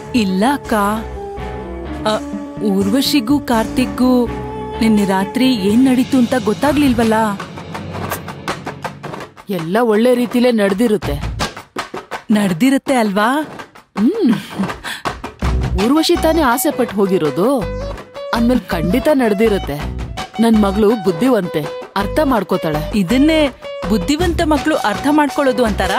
ಇಲ್ಲ ಅಕ್ಕ ಅ, ಊರ್ವಶಿಗೂ ಕಾರ್ತಿಕ್ಗೂ ನಿನ್ನೆ ರಾತ್ರಿ ಏನ್ ನಡೀತು ಅಂತ ಗೊತ್ತಾಗ್ಲಿಲ್ವಲ್ಲ ಎಲ್ಲ ಒಳ್ಳೆ ರೀತಿಲೇ ನಡೆದಿರುತ್ತೆ ನಡ್ದಿರತ್ತೆ ಅಲ್ವಾ ಊರ್ವಶಿ ತಾನೇ ಆಸೆ ಪಟ್ಟು ಹೋಗಿರೋದು ಅಂದ್ಮೇಲೆ ಖಂಡಿತ ನಡೆದಿರುತ್ತೆ ನನ್ ಮಗಳು ಬುದ್ಧಿವಂತೆ ಅರ್ಥ ಮಾಡ್ಕೋತಾಳೆ ಇದನ್ನೇ ಬುದ್ಧಿವಂತ ಮಕ್ಕಳು ಅರ್ಥ ಮಾಡ್ಕೊಳ್ಳೋದು ಅಂತಾರ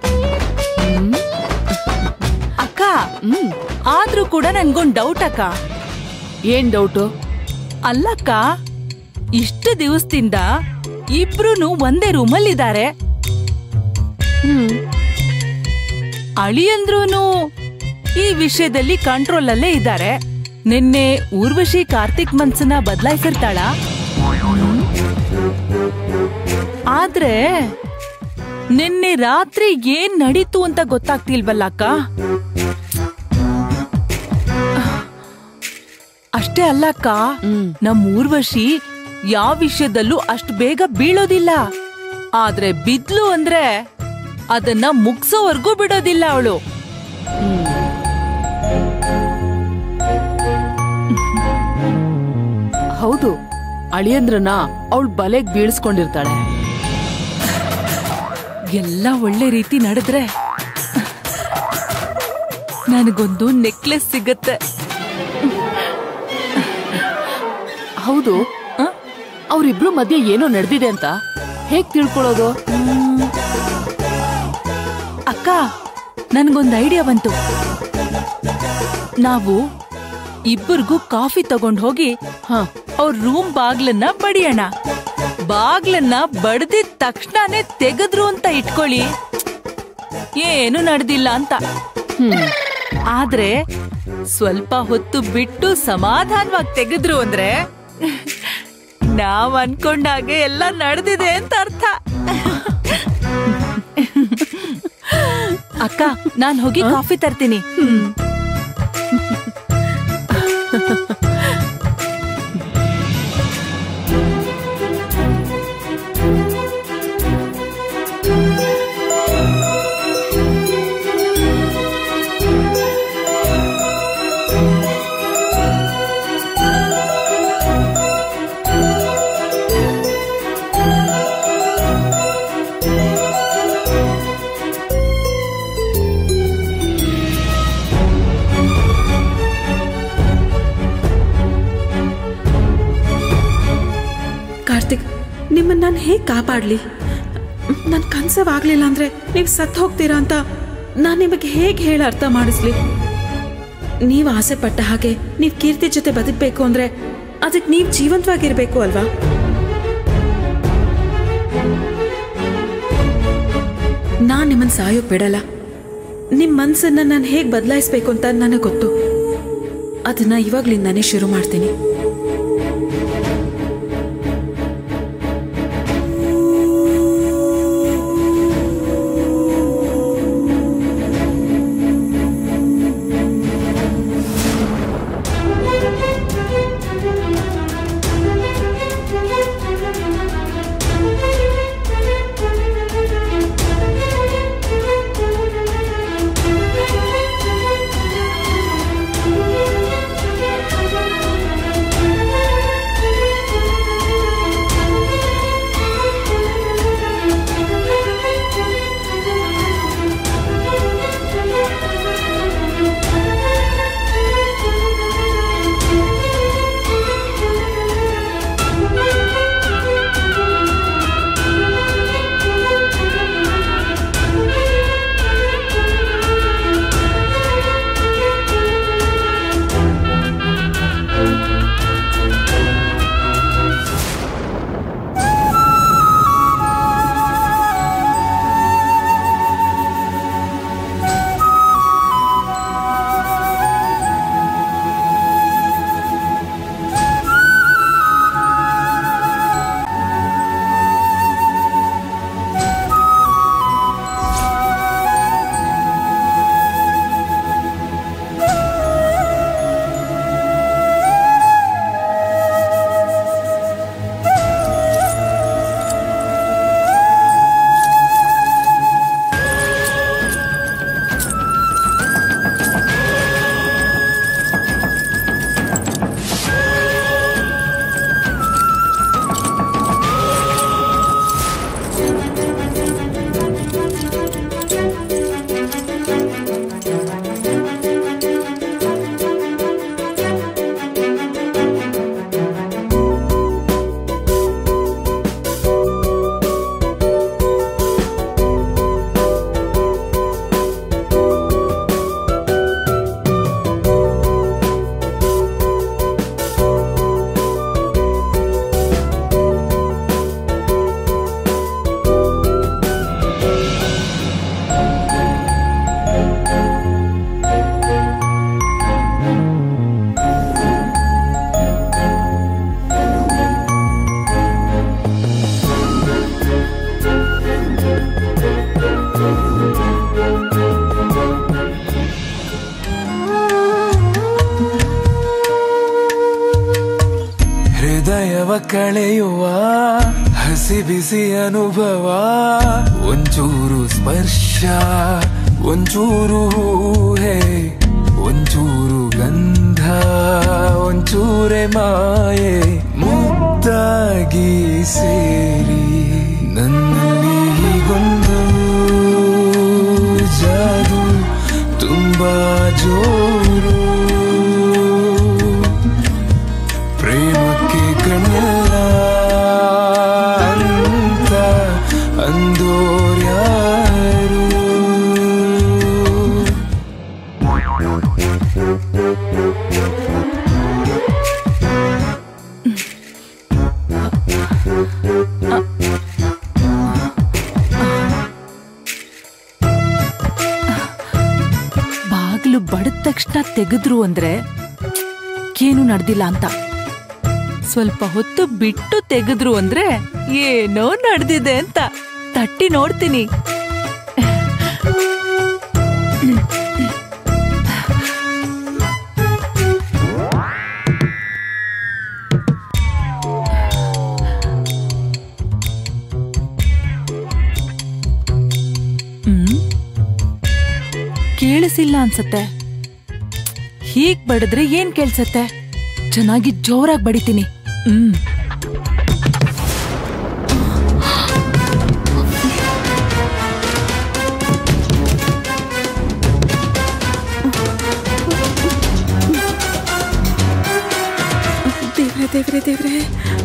ಅಕ್ಕ ಹ್ಮ್ ಆದ್ರೂ ಕೂಡ ನನ್ಗೊಂದ್ ಡೌಟ್ ಅಕ್ಕ ಏನ್ ಡೌಟು ಅಲ್ಲಕ್ಕ ಇಷ್ಟು ದಿವಸದಿಂದ ಇಬ್ರು ಒಂದೇ ರೂಮಲ್ಲಿದ್ದಾರೆ ಹ್ಮ್ ಅಳಿಯಂದ್ರೂನು ಈ ವಿಷಯದಲ್ಲಿ ಕಂಟ್ರೋಲ್ ಅಲ್ಲೇ ಇದ್ದಾರೆ ನಿನ್ನೆ ಊರ್ವಶಿ ಕಾರ್ತಿಕ್ ಮನ್ಸನ್ನ ಬದಲಾಯಿಸಿರ್ತಾಳ ಆದ್ರೆ ನಿನ್ನೆ ರಾತ್ರಿ ಏನ್ ನಡೀತು ಅಂತ ಗೊತ್ತಾಗ್ತಿಲ್ವಲ್ಲ ಅಕ್ಕ ಅಷ್ಟೇ ಅಲ್ಲ ಅಕ್ಕ ಹ್ಮ್ ನಮ್ ಊರ್ವಶಿ ಯಾವ ವಿಷಯದಲ್ಲೂ ಅಷ್ಟು ಬೇಗ ಬೀಳೋದಿಲ್ಲ ಆದ್ರೆ ಬಿದ್ಲು ಅಂದ್ರೆ ಅದನ್ನ ಮುಗ್ಸೋವರ್ಗೂ ಬಿಡೋದಿಲ್ಲ ಅವಳು ಹೌದು ಅಳಿಯಂದ್ರನ ಅವಳು ಬಲೆಗ್ ಬೀಳ್ಸ್ಕೊಂಡಿರ್ತಾಳೆ ಎಲ್ಲ ಒಳ್ಳೆ ರೀತಿ ನಡೆದ್ರೆ ನನಗೊಂದು ನೆಕ್ಲೆಸ್ ಸಿಗತ್ತೆ ಹೌದು ಆ? ಅವ್ರಿಬ್ರು ಮಧ್ಯೆ ಏನೋ ನಡೆದಿದೆ ಅಂತ ಹೇಗ್ ತಿಳ್ಕೊಳ್ಳೋದು ಅಕ್ಕ ನನ್ಗೊಂದು ಐಡಿಯಾ ಬಂತು ನಾವು ಇಬ್ಬರಿಗೂ ಕಾಫಿ ತಗೊಂಡ್ ಹೋಗಿ ಹ ಅವ್ರ ರೂಮ್ ಬಾಗ್ಲನ್ನ ಬಡಿಯೋಣ ಬಾಗ್ಲನ್ನ ಬಡ್ದಿದ ತಕ್ಷಣನೇ ತೆಗೆದ್ರು ಅಂತ ಇಟ್ಕೊಳ್ಳಿ ಏನು ನಡೆದಿಲ್ಲ ಅಂತ ಹ್ಮ್ ಆದ್ರೆ ಸ್ವಲ್ಪ ಹೊತ್ತು ಬಿಟ್ಟು ಸಮಾಧಾನವಾಗಿ ತೆಗೆದ್ರು ಅಂದ್ರೆ ನಾವ್ ಅನ್ಕೊಂಡಾಗೆ ಎಲ್ಲ ನಡೆದಿದೆ ಅಂತ ಅರ್ಥ ಅಕ್ಕ ನಾನ್ ಹೋಗಿ ಕಾಫಿ ತರ್ತೀನಿ ಕಾರ್ತಿಕ್ ನಿಮ್ಮನ್ನ ನಾನು ಹೇಗೆ ಕಾಪಾಡಲಿ ನನ್ನ ಕನ್ಸವಾಗ್ಲಿಲ್ಲ ಅಂದ್ರೆ ನೀವು ಸತ್ತು ಹೋಗ್ತೀರಾ ಅಂತ ನಾನು ನಿಮಗೆ ಹೇಗೆ ಹೇಳಿ ಅರ್ಥ ಮಾಡಿಸ್ಲಿ ನೀವು ಆಸೆ ಪಟ್ಟ ಹಾಗೆ ನೀವು ಕೀರ್ತಿ ಜೊತೆ ಬದುಕಬೇಕು ಅಂದ್ರೆ ಅದಕ್ಕೆ ನೀವು ಜೀವಂತವಾಗಿರ್ಬೇಕು ಅಲ್ವಾ ನಾನು ನಿಮ್ಮನ್ನ ಸಾಯೋಕ್ ಬಿಡಲ್ಲ ನಿಮ್ಮ ಮನ್ಸನ್ನ ನಾನು ಹೇಗೆ ಬದಲಾಯಿಸ್ಬೇಕು ಅಂತ ನನಗೆ ಗೊತ್ತು ಅದನ್ನ ಇವಾಗ್ಲಿಂದಾನೇ ಶುರು ಮಾಡ್ತೀನಿ ಬಿಸಿ ಅನುಭವ ಒಂಚೂರು ಸ್ಪರ್ಶ ಒಂಚೂರು ಹೇ ಒಂಚೂರು ಗಂಧ ಒಂಚೂರೆ ಮಾಯೆ ಮುದ್ದಾಗಿ ಸೇರಿ ನನ್ನಲ್ಲಿ ಹೀಗೊಂದು ಜಾದು ತುಂಬಾ ಜೋರು ಪ್ರೇಮಕ್ಕೆ ಕಣ್ಣಿಲ್ಲ ಅಂತ ಅಂದೋರ್ಯಾರು ಬಾಗಿಲು ಬಡದ ತಕ್ಷಣ ತೆಗೆದ್ರು ಅಂದ್ರೆ ಏನು ನಡೆದಿಲ್ಲ ಅಂತ ಸ್ವಲ್ಪ ಹೊತ್ತು ಬಿಟ್ಟು ತೆಗೆದ್ರು ಅಂದ್ರೆ ಏನೋ ನಡೆದಿದೆ ಅಂತ ತಟ್ಟಿ ನೋಡ್ತೀನಿ ಹ್ಮ್ ಕೇಳಿಸಿಲ್ಲ ಅನ್ಸತ್ತೆ ಹೀಗ್ ಬಡಿದ್ರೆ ಏನ್ ಕೇಳ್ಸತ್ತೆ ಚೆನ್ನಾಗಿ ಜೋರಾಗಿ ಬಡಿತೀನಿ ಹ್ಮ್ ದೇವ್ರೆ ದೇವ್ರೆ ದೇವ್ರೆ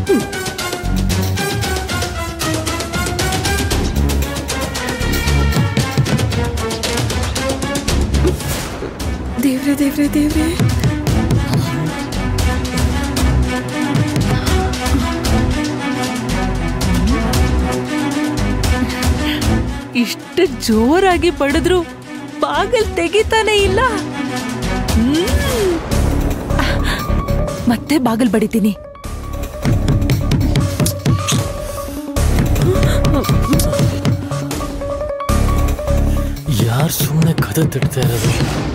ದೇವ್ರೆ ದೇವ್ರೆ ದೇವ್ರೆ ಇಷ್ಟು ಜೋರಾಗಿ ಬಡಿದ್ರು ಬಾಗಲ್ ತೆಗಿತಾನೆ ಇಲ್ಲ ಹ್ಮ್. ಮತ್ತೆ ಬಾಗಲ್ ಬಡಿತೀನಿ ಯಾರು ಸುಮ್ಮನೆ ಕದ ತಟ್ತಾ ಇರೋದು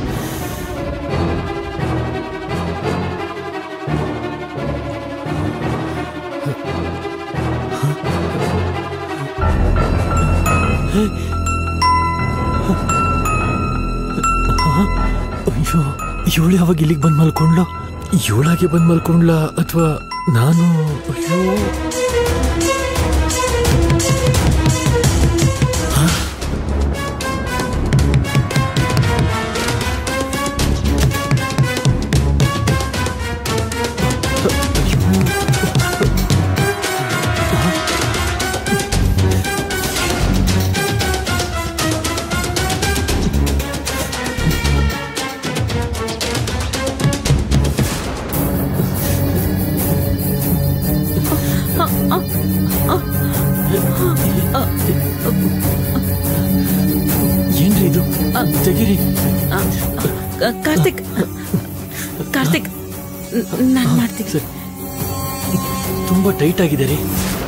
ಅಯ್ಯೋ ಇವಳು ಯಾವಾಗ ಇಲ್ಲಿಗೆ ಬಂದ್ ಮಲ್ಕೊಂಡ್ಲು ಇವಳಾಗೆ ಬಂದ್ ಮಲ್ಕೊಂಡ್ಲಾ ಅಥವಾ ನಾನು ಅಯ್ಯೋ ಏನ್ರಿ ಇದು ತೆಗೀರಿ ಆ, ಆ, ಕಾರ್ತಿಕ್ ಕಾರ್ತಿಕ್ ನಾನು ಮಾಡ್ತೀನಿ ಸರಿ ತುಂಬಾ ಟೈಟ್ ಆಗಿದೆ ರೀ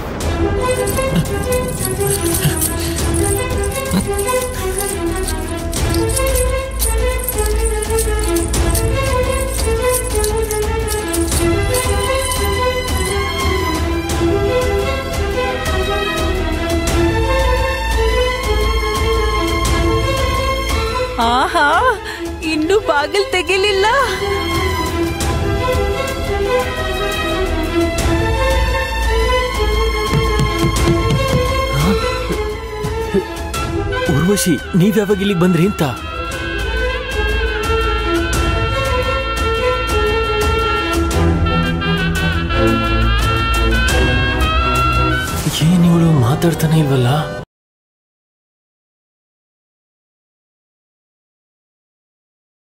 ಆಹಾ ಇನ್ನು ಬಾಗಿಲ್ ತೆಗಿಲಿಲ್ಲ ಉರ್ವಶಿ ನೀವ್ ಯಾವಾಗ ಇಲ್ಲಿಗೆ ಬಂದ್ರಿ ಅಂತ ಏನ್ ಇವಳು ಮಾತಾಡ್ತಾನೆ ಇಲ್ವಲ್ಲ